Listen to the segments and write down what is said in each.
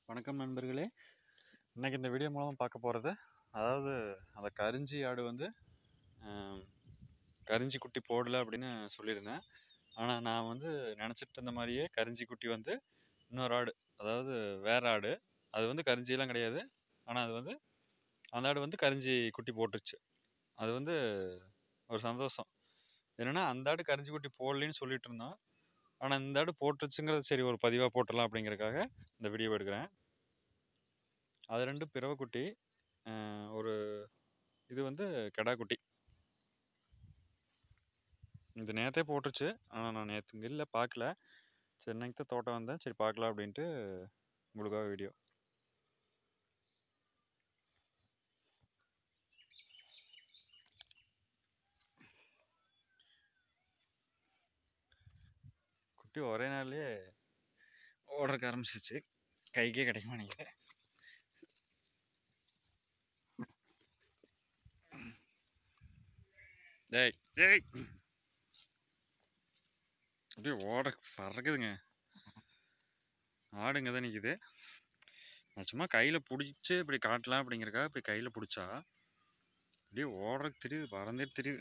வணக்கம் நண்பர்களே இன்னைக்கு இந்த வீடியோ மூலமாக பார்க்க போகிறது அதாவது அந்த கரிஞ்சி ஆடு வந்து ஆம், கரிஞ்சி குட்டி போடல அப்படின்னு சொல்லியிருந்தேன் ஆனால் நான் வந்து நினச்சிட்டு இருந்த மாதிரியே கரிஞ்சி குட்டி வந்து இன்னொரு ஆடு அதாவது வேற ஆடு அது வந்து கரிஞ்சிலாம் கிடையாது ஆனால் அது வந்து அந்த ஆடு வந்து கரிஞ்சி குட்டி போட்டுருச்சு அது வந்து ஒரு சந்தோஷம் என்னென்னா அந்த ஆடு கரிஞ்சி குட்டி போடலன்னு சொல்லிட்டு இருந்தோம் ஆனால் இந்த ஆடு போட்டுருச்சுங்கிறது சரி ஒரு பதிவாக போட்டுடலாம் அப்படிங்கறக்காக இந்த வீடியோ எடுக்கிறேன் அது ரெண்டு பிறவை குட்டி அஹ் ஒரு இது வந்து கெடா குட்டி இது நேற்றே போட்டுருச்சு ஆனால் நான் நேற்று இங்கே இல்லை பார்க்கல சரி இன்னைக்கு தான் தோட்டம் வந்தேன் சரி பார்க்கலாம் அப்படின்ட்டு உங்களுக்காக வீடியோ குட்டி ஒரே நாள்லயே ஓடுறக்க ஆரம்பிச்சிச்சு கைக்கே கிடைக்க மாட்டேங்குது டேய் டேய் அப்படியே ஓட பறக்குதுங்க ஆடுங்க தான் நிற்குது நான் சும்மா கையில் பிடிச்சி இப்படி காட்டலாம் அப்படிங்கிறக்காக இப்படி கையில் பிடிச்சா அப்படியே ஓடுறதுக்கு தெரியுது பறந்தே தெரியுது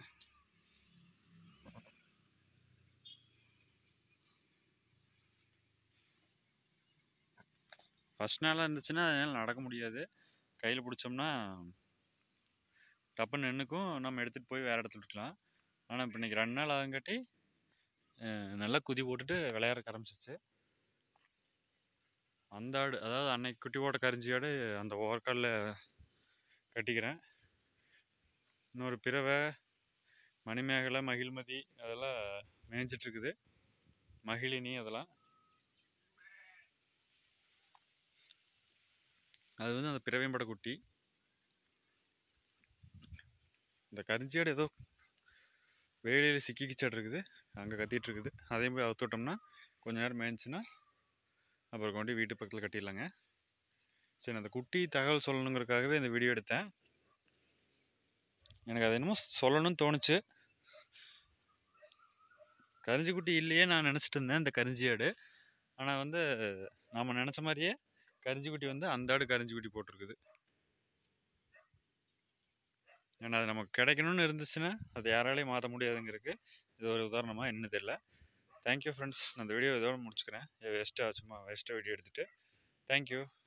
ஃபஸ்ட் நாளாக இருந்துச்சுன்னா அதனால் நடக்க முடியாது கையில் பிடிச்சோம்னா டப்புன்னு நின்றுக்கும் நம்ம எடுத்துகிட்டு போய் வேறு இடத்துல விட்டுக்கலாம் ஆனால் இப்போ இன்றைக்கி ரெண்டு நாள் ஆகுங்காட்டி அஹ், நல்லா குதி போட்டுட்டு விளையாட ஆரம்பிச்சிச்சு அந்த ஆடு அதாவது அன்னைக்கு குட்டி போட்ட கரிஞ்சி ஆடு அந்த ஓர்காலில் கட்டிக்கிறேன் இன்னொரு பிறவை மணிமேகலை மகிழ்மதி அதெல்லாம் மேய்ஞ்சிட்டு இருக்குது மகிழினி அதெல்லாம் அது வந்து அந்த பிறவையம்பட குட்டி இந்த கரிஞ்சியாடு ஏதோ வேலையில் சிக்கிக்கிச்சாட்டு இருக்குது அங்கே கத்திட்டு இருக்குது அதையும் போய் அவுத்து விட்டோம்னா கொஞ்ச நேரம் மேய்ஞ்சுன்னா அப்புறம் கொண்டு வீட்டு பக்கத்தில் கட்டிடலாங்க சரி அந்த குட்டி தகவல் சொல்லணுங்கிறதுக்காகவே இந்த வீடியோ எடுத்தேன் எனக்கு அது என்னமோ சொல்லணும்னு தோணுச்சு கரிஞ்சி குட்டி இல்லையே நான் நினச்சிட்டு இருந்தேன் இந்த கரிஞ்சி ஆடு ஆனால் வந்து நாம் நினச்ச மாதிரியே கரிஞ்சி குட்டி வந்து அந்த ஆடு கரிஞ்சி குட்டி போட்டிருக்குது ஏன்னா அது நமக்கு கிடைக்கணும்னு இருந்துச்சுன்னா அது யாராலையும் மாற்ற முடியாதுங்கிறதுக்கு இது ஒரு உதாரணமாக என்ன தெரியல தேங்க்யூ ஃப்ரெண்ட்ஸ் நான் இந்த வீடியோ இதோட முடிச்சுக்கிறேன் வேஸ்ட்டாக சும்மா வேஸ்ட்டாக வீடியோ எடுத்துகிட்டு தேங்க்யூ